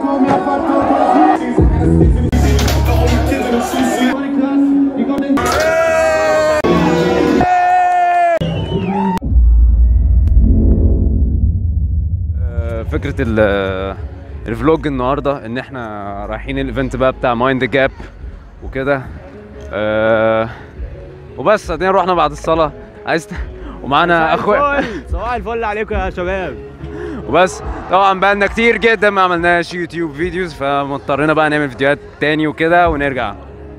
آه، فكرة ال الفلوج النهارده ان احنا رايحين الايفنت بقى بتاع مايند جاب وكده آه، وبس بعدين رحنا بعد الصلاة عايز ت- ومعانا اخويا صباح الفل عليكم يا شباب وبس طبعا بقى لنا كتير جدا ما عملناش يوتيوب فيديوز فمضطرين بقى نعمل فيديوهات تاني وكده ونرجع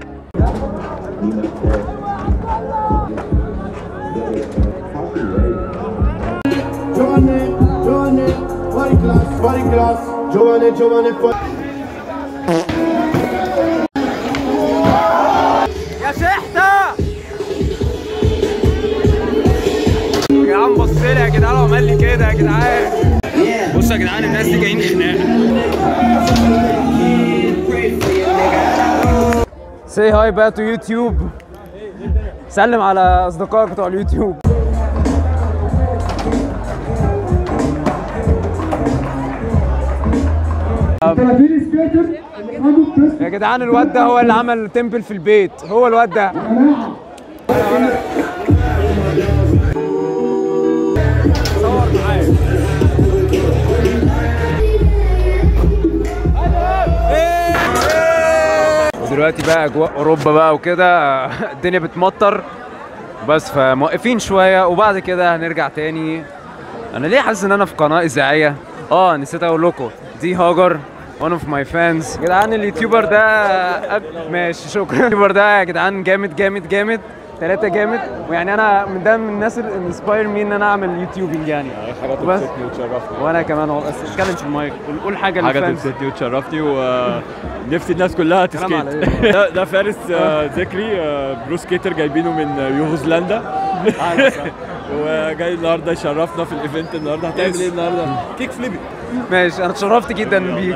Giovane, giovane, fuori class, fuori class, giovane, giovane, fuori. يا شحتة يا جدعان بص لي يا جدعان وعمل لي كده يا جدعان بصوا يا جدعان الناس دي جايين خناقه سي هاي بقى تو يوتيوب سلم على اصدقائك بتوع اليوتيوب يا جدعان الواد ده هو اللي عمل تمبل في البيت هو الواد ده ودلوقتي بقى اجواء اوروبا بقى وكده الدنيا بتمطر بس فموقفين شويه وبعد كده هنرجع تاني انا ليه حاسس ان انا في قناه اذاعيه اه نسيت اقول لكم دي هاجر one of my fans جدعان اليوتيوبر ده أب... ماشي شكرا اليوتيوبر ده يا جدعان جامد جامد جامد ثلاثة جامد ويعني انا من ده من الناس اللي انسباير مي ان انا اعمل يوتيوبنج يعني حاجه بس. تبسطني وتشرفني وانا كمان والله بس اتكلم في المايك قول- قول حاجه حاجه للفانز تبسطني وتشرفني ونفسي الناس كلها تسكيت على إيه؟ ده, ده فارس آه، ذكري آه، برو سكيتر جايبينه من آه، يوغوسلندا وجاي النهارده يشرفنا في الايفنت النهارده هتعمل ايه النهارده؟ كيك فليبي ماشي انا اتشرفت جدا بيك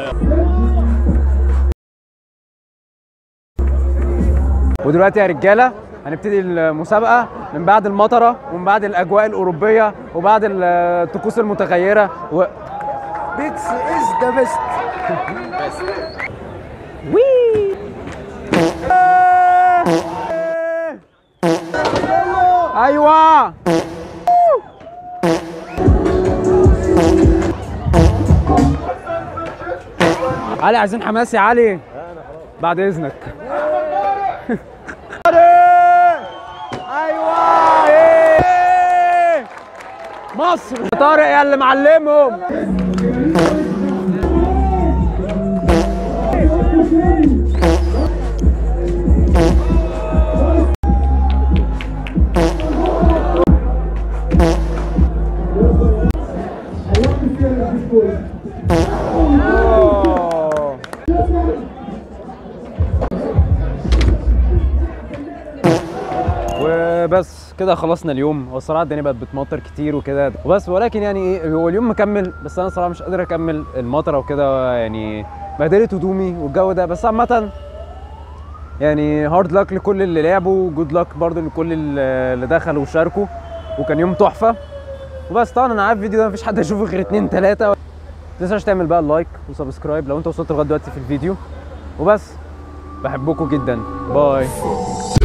ودلوقتي يا رجاله هنبتدي المسابقه من بعد المطره ومن بعد الاجواء الاوروبيه وبعد الطقوس المتغيره و This is the best وي ايوه علي عايزين حماس يا علي بعد اذنك ايوه إيه. مصر طارق يا اللي معلمهم أوه. وبس كده خلصنا اليوم هو الصراحه الدنيا بقت بتمطر كتير وكده وبس ولكن يعني ايه هو اليوم مكمل بس انا صراحه مش قادر اكمل المطره وكده يعني بهدلت هدومي والجو ده بس عامه يعني هارد لك لكل اللي لعبوا جود لك برضو لكل اللي دخلوا وشاركوا وكان يوم تحفه وبس طبعا انا عارف الفيديو ده مفيش حد هيشوفه غير اتنين تلاته ما تنساش تعمل بقى لايك وسبسكرايب لو انت وصلت لغايه دلوقتي في الفيديو وبس بحبكم جدا باي